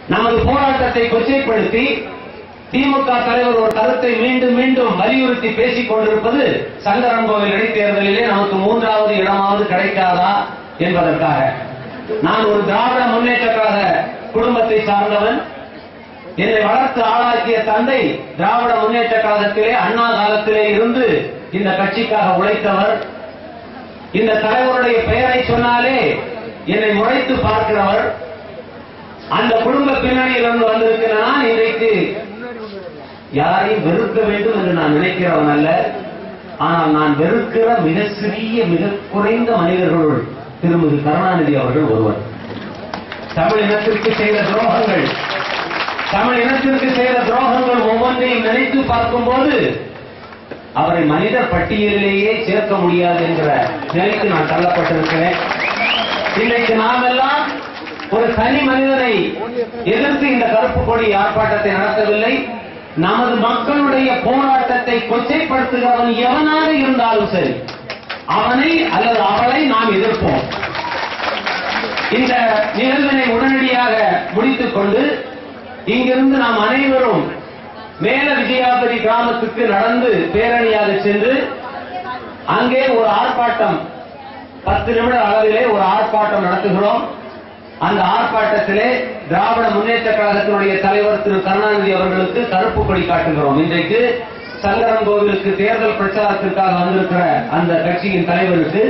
நமது போராட்டத்தை கொச்சைப்படுத்தி திமுக தலைவர் ஒரு கருத்தை மீண்டும் மீண்டும் வலியுறுத்தி பேசிக் கொண்டிருப்பது சங்கரங்கோவில் இடைத்தேர்தலிலே நமக்கு மூன்றாவது இடமாவது கிடைக்காதா என்பதற்காக நான் ஒரு திராவிட முன்னேற்ற கழக குடும்பத்தை சார்ந்தவன் என்னை வளர்த்து ஆளாக்கிய தந்தை திராவிட முன்னேற்ற கழகத்திலே அண்ணா காலத்திலே இருந்து இந்த கட்சிக்காக உழைத்தவர் இந்த தலைவருடைய பெயரை சொன்னாலே என்னை முறைத்து பார்க்கிறவர் அந்த குடும்ப பின்னணியிலிருந்து வந்திருக்கிற நான் இன்றைக்கு யாரையும் வெறுக்க வேண்டும் என்று நான் நினைக்கிறவன் அல்ல ஆனால் நான் வெறுக்கிற மிக சிறிய மிக குறைந்த மனிதர்களுள் திருமதி கருணாநிதி அவர்கள் ஒருவர் தமிழ் இனத்திற்கு செய்த துரோகங்கள் தமிழ் இனத்திற்கு செய்த துரோகங்கள் ஒவ்வொன்றையும் நினைத்து பார்க்கும்போது அவரை மனிதர் பட்டியலிலேயே சேர்க்க முடியாது என்கிற நிலைக்கு நான் தள்ளப்பட்டிருக்கிறேன் இன்றைக்கு நாம் எல்லாம் ஒரு தனி மனிதனை எதிர்த்து இந்த கருப்பு கொடி ஆர்ப்பாட்டத்தை நடத்தவில்லை நமது மக்களுடைய போராட்டத்தை கொச்சைப்படுத்துகிறவன் எவனாக இருந்தாலும் சரி அவனை அல்லது அவளை நாம் எதிர்ப்போம் இந்த நிகழ்வினை உடனடியாக முடித்துக் கொண்டு இங்கிருந்து நாம் அனைவரும் மேல விஜயாபதி கிராமத்துக்கு நடந்து பேரணியாக சென்று அங்கே ஒரு ஆர்ப்பாட்டம் பத்து நிமிட அளவிலே ஒரு ஆர்ப்பாட்டம் நடத்துகிறோம் அந்த ஆர்ப்பாட்டத்திலே திராவிட முன்னேற்ற கழகத்தினுடைய தலைவர் திரு கருணாநிதி அவர்களுக்கு கருப்பு கொடி காட்டுகிறோம் இன்றைக்கு சங்கரங்கோவிலுக்கு தேர்தல் பிரச்சாரத்திற்காக வந்திருக்கிற அந்த கட்சியின் தலைவருக்கு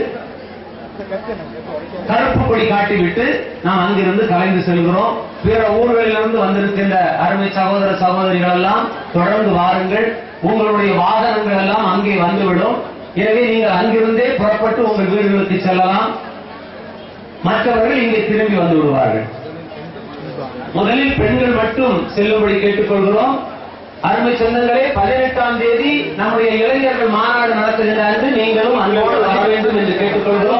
கருப்பு கொடி காட்டிவிட்டு நாம் அங்கிருந்து கலைந்து செல்கிறோம் பிற ஊர்களிலிருந்து வந்திருக்கின்ற அருமை சகோதர சகோதரிகள் எல்லாம் தொடர்ந்து வாருங்கள் உங்களுடைய வாகனங்கள் எல்லாம் அங்கே வந்துவிடும் எனவே நீங்கள் அங்கிருந்தே புறப்பட்டு உங்கள் வீடுகளுக்கு செல்லலாம் மற்றவர்கள் இங்கே திரும்பி வந்து விடுவார்கள் முதலில் பெண்கள் மட்டும் செல்லும்படி கேட்டுக்கொள்கிறோம் அருமை சொந்தங்களே பதினெட்டாம் தேதி நம்முடைய இளைஞர்கள் மாநாடு நடத்துகின்ற அன்று நீங்களும் அன்போடு வர வேண்டும் என்று கேட்டுக்கொள்கிறோம்